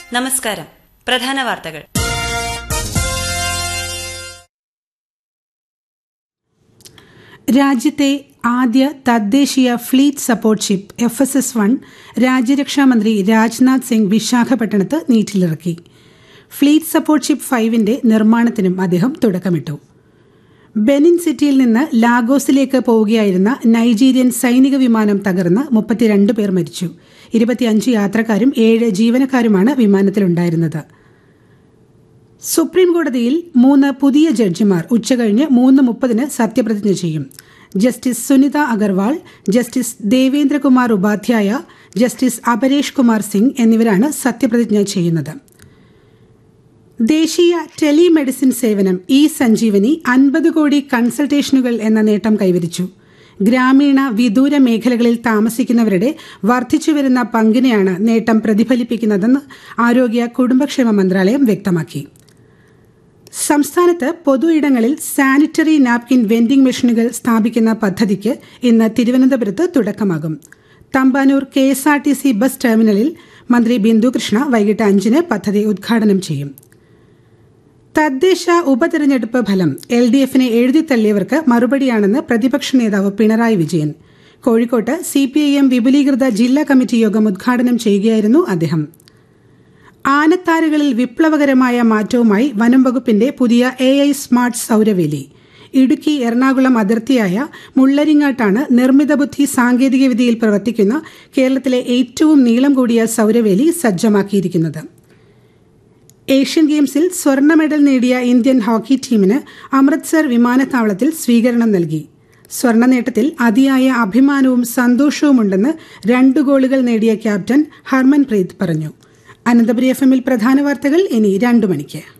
നമസ്കാരം പ്രധാന വാർത്തകൾ രാജ്യത്തെ ആദ്യ തദ്ദേശീയ fleet support ship F S S one രാജ്യരക്ഷാമന്ത്രി രാജ്നാഥ് സിംഗ് വിശാഖപട്ടണത്ത് നീറ്റിലിറക്കി ഫ്ലീറ്റ് സപ്പോർട്ട് ഷിപ്പ് ഫൈവിന്റെ നിർമ്മാണത്തിനും അദ്ദേഹം തുടക്കമിട്ടു ബെനിൻ സിറ്റിയിൽ നിന്ന് ലാഗോസിലേക്ക് പോവുകയായിരുന്ന നൈജീരിയൻ സൈനിക വിമാനം തകർന്ന് മുപ്പത്തിരണ്ട് പേർ മരിച്ചു ഇരുപത്തിയഞ്ച് യാത്രക്കാരും ഏഴ് ജീവനക്കാരുമാണ് വിമാനത്തിലുണ്ടായിരുന്നത് സുപ്രീം കോടതിയിൽ മൂന്ന് പുതിയ ജഡ്ജിമാർ ഉച്ചകഴിഞ്ഞ് മൂന്ന് മുപ്പതിന് സത്യപ്രതിജ്ഞ ചെയ്യും justice Sunita Agarwal justice Devendrakumar Upadhyaya justice Aparesh Kumar Singh എന്നിവരാണ് സത്യപ്രതിജ്ഞ ചെയ്യുന്നത് ദേശീയ ടെലിമെഡിസിൻ സേവനം ഇ സഞ്ജീവനി അൻപത് കോടി കൺസൾട്ടേഷനുകൾ എന്ന നേട്ടം കൈവരിച്ചു ഗ്രാമീണ വിദൂര മേഖലകളിൽ താമസിക്കുന്നവരുടെ വർദ്ധിച്ചുവരുന്ന പങ്കിനെയാണ് നേട്ടം പ്രതിഫലിപ്പിക്കുന്നതെന്ന് ആരോഗ്യ കുടുംബക്ഷേമ മന്ത്രാലയം വ്യക്തമാക്കി സംസ്ഥാനത്ത് പൊതു ഇടങ്ങളിൽ സാനിറ്ററി നാപ്കിൻ വെൻഡിംഗ് മെഷീനുകൾ സ്ഥാപിക്കുന്ന പദ്ധതിക്ക് ഇന്ന് തിരുവനന്തപുരത്ത് തുടക്കമാകും Thampanoor K S R T C bus ടെർമിനലിൽ മന്ത്രി ബിന്ദുകൃഷ്ണ വൈകിട്ട് അഞ്ചിന് പദ്ധതി ഉദ്ഘാടനം ചെയ്യും തദ്ദേശ ഉപതെരഞ്ഞെടുപ്പ് ഫലം എൽ ഡി എഫിനെ എഴുതിത്തള്ളിയവർക്ക് മറുപടിയാണെന്ന് പ്രതിപക്ഷ നേതാവ് പിണറായി വിജയൻ കോഴിക്കോട്ട് സി പി ഐ എം വിപുലീകൃത ജില്ലാ കമ്മിറ്റി യോഗം ഉദ്ഘാടനം ചെയ്യുകയായിരുന്നു അദ്ദേഹം ആനത്താരുകളിൽ വിപ്ലവകരമായ മാറ്റവുമായി വനം വകുപ്പിന്റെ പുതിയ എ ഐ സ്മാർട്ട് സൗരവേലി ഇടുക്കി എറണാകുളം അതിർത്തിയായ മുള്ളരിങ്ങാട്ടാണ് നിർമ്മിത ബുദ്ധി സാങ്കേതികവിദ്യയിൽ പ്രവർത്തിക്കുന്ന കേരളത്തിലെ ഏറ്റവും നീളം കൂടിയ സൗരവേലി സജ്ജമാക്കിയിരിക്കുന്നത് ഏഷ്യൻ ഗെയിംസിൽ സ്വർണ്ണ മെഡൽ നേടിയ ഇന്ത്യൻ ഹോക്കി ടീമിന് അമൃത്സർ വിമാനത്താവളത്തിൽ സ്വീകരണം നൽകി സ്വർണ്ണ നേട്ടത്തിൽ അതിയായ അഭിമാനവും സന്തോഷവുമുണ്ടെന്ന് രണ്ട് ഗോളുകൾ നേടിയ ക്യാപ്റ്റൻ ഹർമൻപ്രീത് പറഞ്ഞു അനന്തപുരി എഫ് എമ്മിൽ പ്രധാന വാർത്തകൾ ഇനി രണ്ടു മണിക്ക്